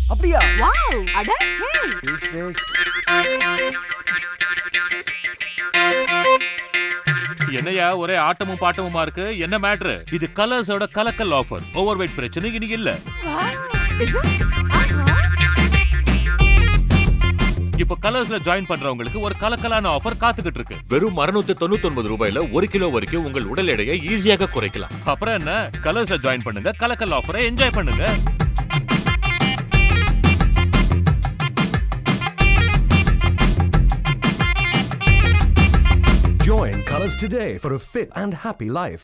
அப்படியா வாவ் அட ஹே பேஷ், பேஷ். என்னையா ஒரே ஆட்டமும் பாட்டமுமா இருக்கு என்ன மேட்ரு இது கலர்ஸோட கலக்கல் ஆஃபர் ஓவர் வெயிட் பிரச்சனை இனி இல்ல வாவ் இஸ் இட் ஆஹா இப்ப கலர்ஸ்ல ஜாயின் பண்றவங்களுக்கு ஒரு கலக்கலான ஆஃபர் காத்துக்கிட்டு இருக்கு வெறும் 699 ரூபாயில ஒரு கிலோ வரைக்கும் உங்கள் உடல் எடையை ஈஸியாக குறைக்கலாம் அப்புறம் என்ன கலர்ஸ்ல ஜாயின் பண்ணுங்க கலக்கல் ஆஃபரை என்ஜாய் பண்ணுங்க Join Colors today for a fit and happy life.